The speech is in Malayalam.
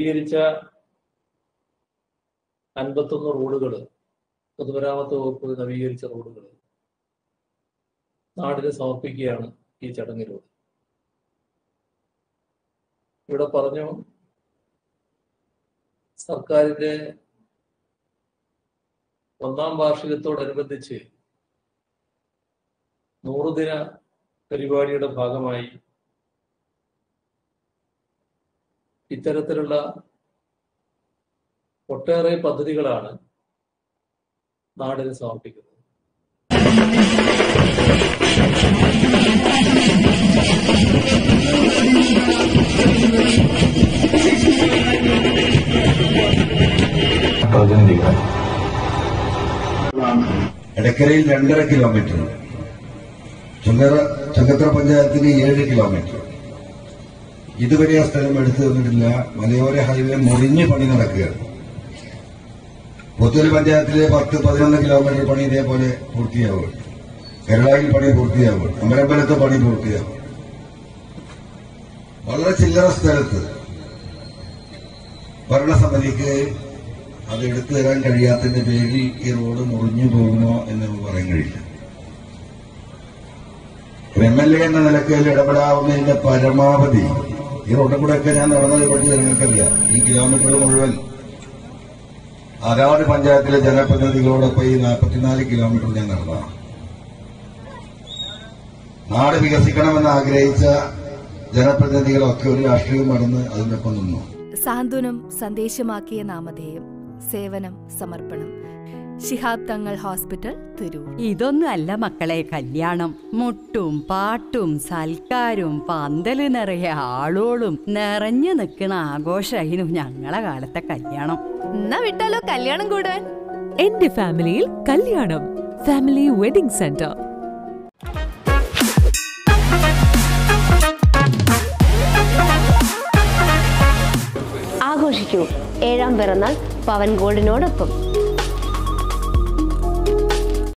നവീകരിച്ച അൻപത്തൊന്ന് റോഡുകൾ പൊതുമരാമത്ത് വകുപ്പ് നവീകരിച്ച റോഡുകൾ നാടിന് സമർപ്പിക്കുകയാണ് ഈ ചടങ്ങിലൂടെ ഇവിടെ പറഞ്ഞു സർക്കാരിന്റെ ഒന്നാം വാർഷികത്തോടനുബന്ധിച്ച് നൂറുദിന പരിപാടിയുടെ ഭാഗമായി ഇത്തരത്തിലുള്ള ഒട്ടേറെ പദ്ധതികളാണ് നാടിന് സമർപ്പിക്കുന്നത് പ്രതിനിധികൾ എടക്കരയിൽ രണ്ടര കിലോമീറ്റർ ചുങ്കര ചുങ്കത്ര പഞ്ചായത്തിന് ഏഴ് കിലോമീറ്റർ ഇതുവരെ ആ സ്ഥലം എടുത്തു തന്നിട്ടില്ല മലയോര ഹൈവേ മുറിഞ്ഞ് പണി നടക്കുകയാണ് പുത്തൂർ പഞ്ചായത്തിലെ പത്ത് പതിനൊന്ന് കിലോമീറ്റർ പണി ഇതേപോലെ പൂർത്തിയാവും കേരളയിൽ പണി പൂർത്തിയാവും അമരമ്പലത്ത് പണി പൂർത്തിയാവും വളരെ ചില്ലറ സ്ഥലത്ത് ഭരണസമിതിക്ക് അത് എടുത്തു തരാൻ കഴിയാത്തതിന്റെ പേരിൽ ഈ റോഡ് മുറിഞ്ഞു പോകുമോ എന്ന് നമുക്ക് പറയാൻ കഴിയില്ല എം എൽ എ എന്ന നിലയ്ക്ക് അതിൽ ഇടപെടാവുന്നതിന്റെ പരമാവധി ഈ റോഡിൽ കൂടെയൊക്കെ ഞാൻ നടന്നത് പറ്റി നിങ്ങൾക്കറിയാം ഈ കിലോമീറ്റർ മുഴുവൻ അതാത് പഞ്ചായത്തിലെ ജനപ്രതിനിധികളോടൊപ്പം ഈ നാൽപ്പത്തിനാല് കിലോമീറ്റർ ഞാൻ നടന്നതാണ് നാട് വികസിക്കണമെന്ന് ആഗ്രഹിച്ച ജനപ്രതിനിധികളൊക്കെ ഒരു രാഷ്ട്രീയം നടന്ന് അതിനൊപ്പം നിന്നു സാന്ത്വനം സന്ദേശമാക്കിയ നാമധേയം സേവനം സമർപ്പണം ശിഹാബ് തങ്ങൾ ഹോസ്പിറ്റൽ തിരൂർ ഇതൊന്നും അല്ല മക്കളെ കല്യാണം മുട്ടും പാട്ടും സൽക്കാരും പന്തല് നിറയെ ആളോളും നിറഞ്ഞു നിൽക്കണ ആഘോഷമായിരുന്നു ഞങ്ങളെ കാലത്തെ കല്യാണം എന്നാ വിട്ടാലോ കല്യാണം കൂടാൻ എന്റെ ഫാമിലിയിൽ കല്യാണം ഫാമിലി വെഡിംഗ് സെന്റർ ആഘോഷിക്കൂ ഏഴാം പിറന്നാൾ പവൻ ഗോൾഡിനോടൊപ്പം